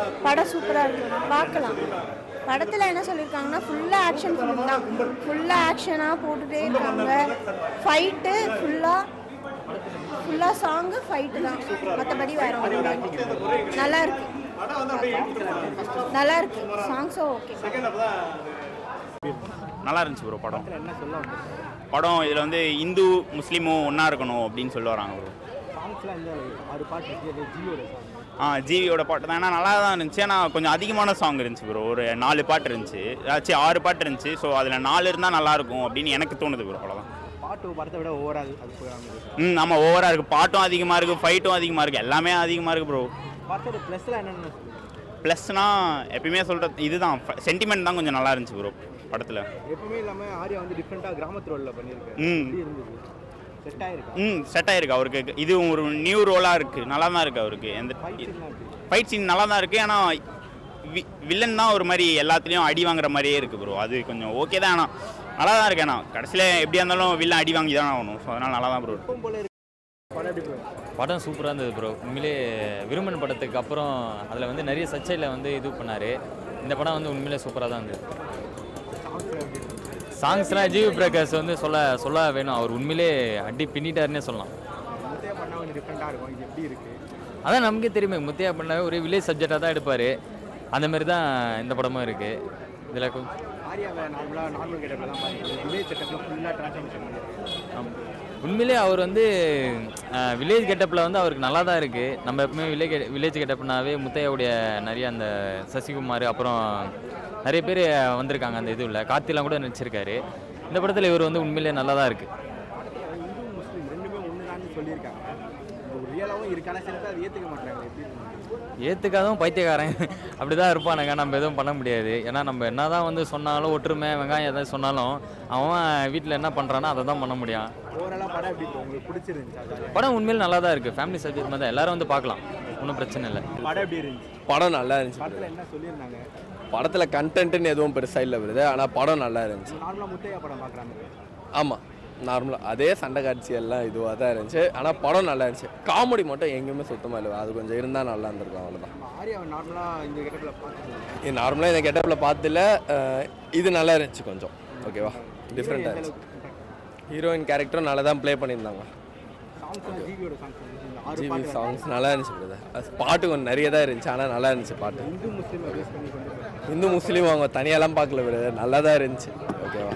படம் சூப்பராக இருக்கு பார்க்கலாம் படத்தில் என்ன சொல்லியிருக்காங்கன்னா ஃபுல்லாக ஆக்ஷன் ஃபிலிம் தான் ஃபுல்லாக ஆக்ஷனாக போட்டுகிட்டே இருக்காங்க ஃபைட்டு ஃபுல்லாக ஃபுல்லாக சாங்கு ஃபைட்டு தான் மற்றபடி வேற ஒன்றும் இல்லை. நல்லா இருக்கு நல்லா இருக்கு சாங்ஸும் ஓகே நல்லா இருந்துச்சு ப்ரோ படம் படம் இதில் வந்து இந்து முஸ்லீமும் ஒன்றா இருக்கணும் அப்படின்னு சொல்ல வராங்க ப்ரோ சாங்ஸ்லாம் இந்த ஆறு பாட்டு இருக்கு அது ஜியோட சாங் ஆ ஜிவியோட பாட்டு தான் ஏன்னா நல்லா தான் இருந்துச்சு ஆனால் கொஞ்சம் அதிகமான சாங் இருந்துச்சு ப்ரோ ஒரு நாலு பாட்டு இருந்துச்சு ஆச்சு ஆறு பாட்டு இருந்துச்சு ஸோ அதில் நாலு இருந்தால் நல்லாயிருக்கும் அப்படின்னு எனக்கு தோணுது ப்ரோ அவ்வளோதான் பாட்டு படத்தை விட ஓவரால் அது போய் ம் ஆமாம் ஓவராக இருக்குது பாட்டும் அதிகமாக இருக்குது ஃபைட்டும் அதிகமாக இருக்குது எல்லாமே அதிகமாக இருக்குது ப்ரோ படத்தோட ப்ளஸ்லாம் என்னென்ன ப்ளஸ்னா எப்பயுமே சொல்கிறது இதுதான் சென்டிமெண்ட் தான் கொஞ்சம் நல்லா இருந்துச்சு ப்ரோ படத்தில் எப்பவுமே இல்லாமல் ஆர்யா வந்து டிஃப்ரெண்ட்டாக கிராமத்து ரோலில் பண்ணியிருக்காரு ம். எப்படி இருந்தது செட் ஆயிருக்கு ம் செட் ஆயிருக்கு அவருக்கு இது ஒரு நியூ ரோலாக இருக்குது நல்லா தான் இருக்குது அவருக்கு எந்த ஃபைட் சீன்லாம் எப்படி ஃபைட் சீன் நல்லா தான் இருக்குது ஆனால் வி வில்லன் தான் ஒரு மாதிரி எல்லாத்துலேயும் அடி வாங்குற மாதிரியே இருக்குது ப்ரோ அது கொஞ்சம் ஓகே தான் ஆனால் நல்லா தான் இருக்கு ஆனால் கடைசியில் எப்படியா இருந்தாலும் வில்லன் அடி வாங்கி தான் ஆகணும் ஸோ அதனால் நல்லா தான் ப்ரோ எப்பவும் போல இருக்கு படம் எப்படி போய் படம் சூப்பராக இருந்தது ப்ரோ உண்மையிலே விரும்பன் படத்துக்கு அப்புறம் அதில் வந்து நிறைய சர்ச்சையில் வந்து இது பண்ணார் இந்த படம் வந்து உண்மையிலே சூப்பராக தான் இருந்தது சாங்ஸ்லாம் ஜிவி பிரகாஷ் வந்து சொல்ல சொல்ல வேணும் அவர் உண்மையிலே அடி பின்னிட்டாருன்னே சொல்லலாம் முத்தையா பண்ணால் கொஞ்சம் டிஃப்ரெண்ட்டாக இருக்கும் இது எப்படி இருக்குது அதான் நமக்கே தெரியுமே முத்தையா பண்ணாவே ஒரு வில்லேஜ் சப்ஜெக்டாக தான் எடுப்பார் அந்த மாதிரி தான் இந்த படமும் இருக்குது இதில் கொஞ்சம் ஆர்யாவை நார்மலாக நார்மல் கேட்டப்பில் தான் பார்த்தீங்க வில்லேஜ் செட்டப்பில் ஃபுல்லாக ட்ரான்ஸ்ஃபர்மேஷன் பண்ணியிருக்காரு ஆமாம். உண்மையிலே அவர் வந்து வில்லேஜ் கெட்டப்பில் வந்து அவருக்கு நல்லா தான் இருக்குது நம்ம எப்பவுமே வில்லேஜ் வில்லேஜ் கெட்டப்னாவே முத்தையாவுடைய நிறைய அந்த சசிகுமார் அப்புறம் நிறைய பேர் வந்திருக்காங்க அந்த இதுவில் கார்த்திலாம் கூட நடிச்சிருக்காரு இந்த படத்தில் இவர் வந்து உண்மையிலே நல்லா தான் இருக்குது இந்து முஸ்லீம் ரெண்டுமே ஒன்று தான் சொல்லியிருக்காங்க இப்போ ரியலாகவும் இருக்கான சில பேர் அதை ஏற்றுக்க மாட்டாங்க எப்படி இருக்கு? ஏற்றுக்காதவும் பைத்தியக்காரன் அப்படி தான் இருப்பானுங்க நம்ம எதுவும் பண்ண முடியாது ஏன்னா நம்ம என்ன தான் வந்து சொன்னாலும் ஒற்றுமை வெங்காயம் எதாவது சொன்னாலும் அவன் வீட்டில் என்ன பண்ணுறானோ அதை தான் பண்ண முடியும் ஓவராலாக படம் எப்படி இருக்கு? உங்களுக்கு பிடிச்சிருந்துச்சா ஜாலியாக படம் உண்மையில் நல்லா தான் இருக்குது ஃபேமிலி சப்ஜெக்ட் மாதிரி தான் எல்லாரும் வந்து பார்க்கலாம் ஒன்றும் பிரச்சனை இல்லை படம் எப்படி இருந்துச்சு படம் நல்லா இருந்துச்சு படத்தில் என்ன சொல்லியிருந்தாங்க படத்தில் கண்டென்ட்னு எதுவும் பெருசாக இல்லை வருது ஆனால் படம் நல்லா இருந்துச்சு நார்மலாக முத்தையா படம் பார்க்குறாங்க ஆமாம் நார்மலாக அதே சண்டை காட்சி எல்லாம் இதுவாக தான் இருந்துச்சு ஆனால் படம் நல்லா இருந்துச்சு காமெடி மட்டும் எங்கேயுமே சுத்தமாக இல்லை அது கொஞ்சம் இருந்தால் நல்லா இருந்திருக்கும் அவ்வளோதான் ஆர்யாவை நார்மலாக இந்த கெட்டப்பில் பார்த்துருக்கோம் இது நார்மலாக இந்த கெட்டப்பில் பார்த்துல அஹ், இது நல்லா இருந்துச்சு கொஞ்சம் ஓகேவா டிஃப்ரெண்ட்டாக இருந்துச்சு ஹீரோயின் கேரக்டரும் நல்லா தான் ப்ளே பண்ணியிருந்தாங்க சாங்ஸ் ஜிவியோட சாங்ஸ் இந்த ஆறு ஜிவி பாட்டு சாங்ஸ் நல்லா இருந்துச்சு brother. பாட்டு கொஞ்சம் நிறைய தான் இருந்துச்சு ஆனால் நல்லா இருந்துச்சு பாட்டு இந்து முஸ்லீம் பேஸ் பண்ணி கொண்டு போய் இந்து முஸ்லீம் அவங்க தனியாலாம் பார்க்கல பிரதர் நல்லா தான் இருந்துச்சு ஓகேவா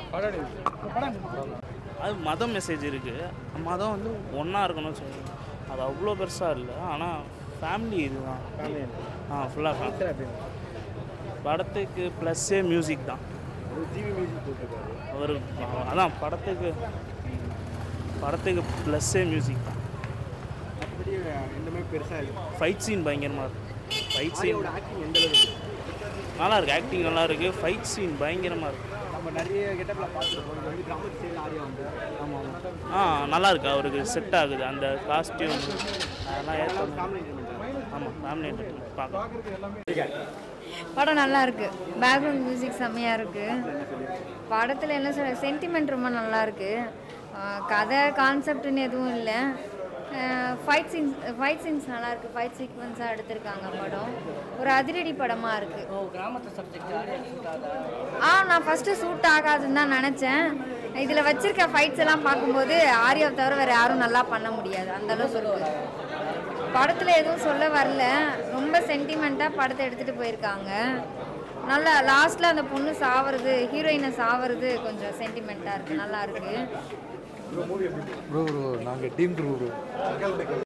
அது மத மெசேஜ் இருக்குது மதம் வந்து ஒன்றா இருக்கணும்னு சொல்லுவாங்க அது அவ்வளோ பெருசாக இல்லை ஆனால் ஃபேமிலி இதுதான் ஆ ஃபுல்லாக சாங்ஸ் எப்படி இருந்துச்சு? படத்துக்கு ப்ளஸ்ஸே மியூசிக் தான் ஒரு ஜிவி மியூசிக் போட்டிருக்காரு அவர் அதான் படத்துக்கு படத்துக்கு ப்ளஸ்ஸே மியூசிக் தான் மற்றபடி எந்த மாதிரி பெருசாக இல்லை ஃபைட் சீன் பயங்கரமாக இருக்கு ஃபைட் சீன் ஆர்யாவோட ஆக்டிங் எந்த அளவுக்கு இருக்கு? நல்லா இருக்கு ஆக்டிங் நல்லா இருக்கு ஃபைட் சீன் பயங்கரமாக இருக்கு நம்ம நிறைய கெட்டப்பில் பார்த்துருக்கோம் இது வந்து கிராமத்து சைடில் ஆர்யா வந்து ஆமாம் ஆமாம் ஆ நல்லா இருக்கு அவருக்கு செட் ஆகுது அந்த காஸ்டியூம் அதெல்லாம் ஏற்ற ஃபேமிலி என்டர்டைன்மெண்ட் ஆமாம் ஃபேமிலி என்டர்டைன்மெண்ட் பார்க்கலாம் படம் நல்லா இருக்கு பேக்ரவுண்ட் மியூசிக் செம்மையா இருக்கு படத்தில் என்ன சொல்ற சென்டிமெண்ட் ரொம்ப நல்லா இருக்கு ஆஹ் கதை கான்செப்ட்னு எதுவும் இல்லை ஃபைட் சீன்ஸ் ஃபைட் சீன்ஸ் நல்லா இருக்கு ஃபைட் சீக்வன்ஸாக எடுத்திருக்காங்க படம் ஒரு அதிரடி படமாக இருக்கு ஆ நான் ஃபஸ்ட்டு சூட் ஆகாதுன்னு தான் நினச்சேன் இதில் வச்சிருக்க ஃபைட்ஸ் எல்லாம் பார்க்கும்போது ஆர்யாவை தவிர வேறு யாரும் நல்லா பண்ண முடியாது அந்த அளவுக்கு இருக்கு படத்தில் எதுவும் சொல்ல வரல ரொம்ப சென்டிமெண்ட்டாக படத்தை எடுத்துகிட்டு போயிருக்காங்க நல்லா லாஸ்ட்டில் அந்த பொண்ணு சாவறது ஹீரோயினை சாவறது கொஞ்சம் சென்டிமெண்ட்டாக இருக்குது நல்லா இருக்குது ப்ரோ ப்ரோ நாங்கள் டீம் ப்ரோ ப்ரோ